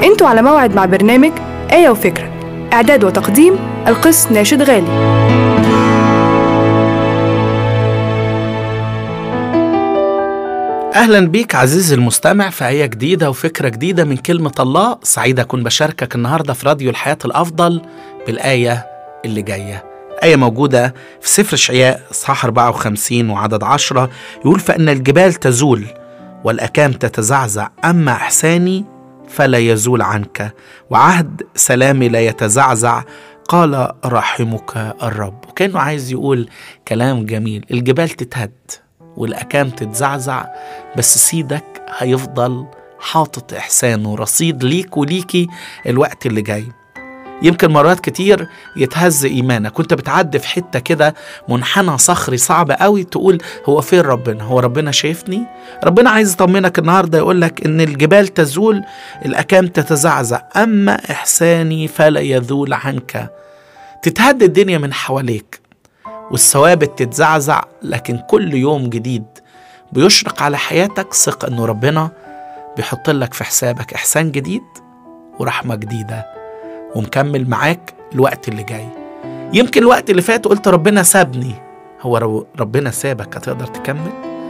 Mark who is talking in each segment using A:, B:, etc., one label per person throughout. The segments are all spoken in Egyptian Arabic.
A: انتوا على موعد مع برنامج آية وفكرة إعداد وتقديم القس ناشد غالي
B: أهلا بيك عزيزي المستمع في آية جديدة وفكرة جديدة من كلمة الله سعيد أكون بشاركك النهاردة في راديو الحياة الأفضل بالآية اللي جاية آية موجودة في سفر شعياء إصحاح 54 وعدد 10 يقول فإن الجبال تزول والأكام تتزعزع أما إحساني فلا يزول عنك وعهد سلامي لا يتزعزع قال رحمك الرب وكانه عايز يقول كلام جميل الجبال تتهد والأكام تتزعزع بس سيدك هيفضل حاطط إحسانه رصيد ليك وليكي الوقت اللي جاي يمكن مرات كتير يتهز إيمانك كنت بتعدي في حتة كده منحنى صخري صعب قوي تقول هو فين ربنا هو ربنا شايفني ربنا عايز يطمنك النهاردة يقولك إن الجبال تزول الأكام تتزعزع أما إحساني فلا يذول عنك تتهد الدنيا من حواليك والثوابت تتزعزع لكن كل يوم جديد بيشرق على حياتك ثق انه ربنا بيحط لك في حسابك احسان جديد ورحمه جديده ومكمل معاك الوقت اللي جاي يمكن الوقت اللي فات قلت ربنا سابني هو ربنا سابك هتقدر تكمل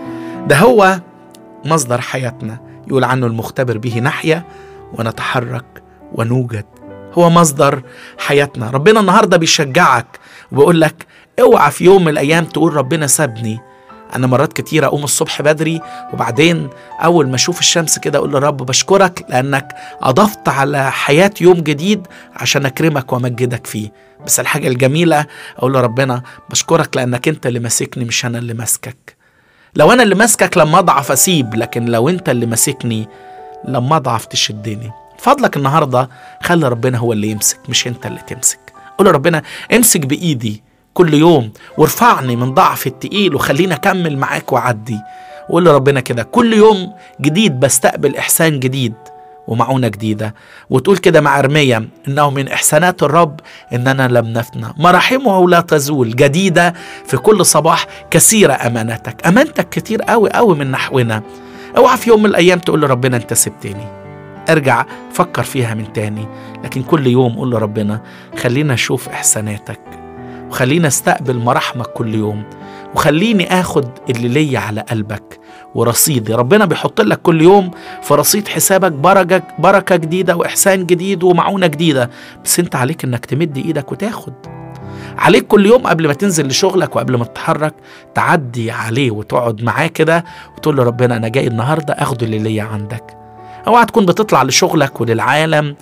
B: ده هو مصدر حياتنا يقول عنه المختبر به نحيا ونتحرك ونوجد هو مصدر حياتنا ربنا النهارده بيشجعك وبيقول لك اوعى في يوم من الايام تقول ربنا سابني انا مرات كتيره اقوم الصبح بدري وبعدين اول ما اشوف الشمس كده اقول لرب بشكرك لانك اضفت على حياتي يوم جديد عشان اكرمك وامجدك فيه بس الحاجه الجميله اقول لربنا بشكرك لانك انت اللي ماسكني مش انا اللي ماسكك لو انا اللي ماسكك لما اضعف اسيب لكن لو انت اللي ماسكني لما اضعف تشدني فضلك النهارده خلي ربنا هو اللي يمسك مش انت اللي تمسك قول ربنا امسك بايدي كل يوم وارفعني من ضعف التقيل وخليني اكمل معاك واعدي وقول لربنا كده كل يوم جديد بستقبل احسان جديد ومعونة جديدة وتقول كده مع أرمية إنه من إحسانات الرب إننا لم نفنى مراحمه لا تزول جديدة في كل صباح كثيرة أمانتك أمانتك كتير قوي قوي من نحونا اوعى في يوم من الأيام تقول لربنا أنت سبتني ارجع فكر فيها من تاني لكن كل يوم قول لربنا خلينا نشوف إحساناتك وخليني استقبل مراحمك كل يوم وخليني اخد اللي ليا على قلبك ورصيدي ربنا بيحط لك كل يوم في رصيد حسابك بركة بركة جديدة وإحسان جديد ومعونة جديدة بس أنت عليك إنك تمد إيدك وتاخد عليك كل يوم قبل ما تنزل لشغلك وقبل ما تتحرك تعدي عليه وتقعد معاه كده وتقول له ربنا أنا جاي النهاردة أخد اللي ليا عندك اوعى تكون بتطلع لشغلك وللعالم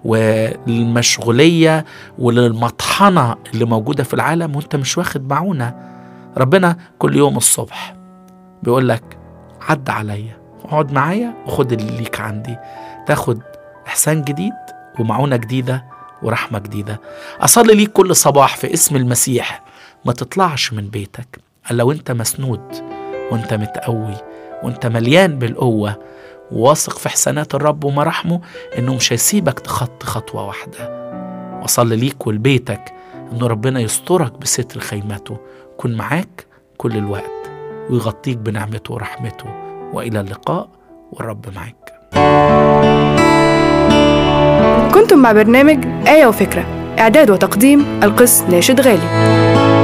B: وللمشغولية وللمطحنة اللي موجودة في العالم وانت مش واخد معونة ربنا كل يوم الصبح بيقول لك عد عليا اقعد معايا وخد اللي ليك عندي تاخد إحسان جديد ومعونة جديدة ورحمة جديدة أصلي ليك كل صباح في اسم المسيح ما تطلعش من بيتك إلا وانت مسنود وانت متقوي وانت مليان بالقوة وواثق في حسنات الرب ومراحمه انه مش هيسيبك تخطي خطوه واحده وصلي ليك ولبيتك انه ربنا يسترك بستر خيمته يكون معاك كل الوقت ويغطيك بنعمته ورحمته والى اللقاء والرب معاك
A: كنتم مع برنامج آية وفكرة إعداد وتقديم القس ناشد غالي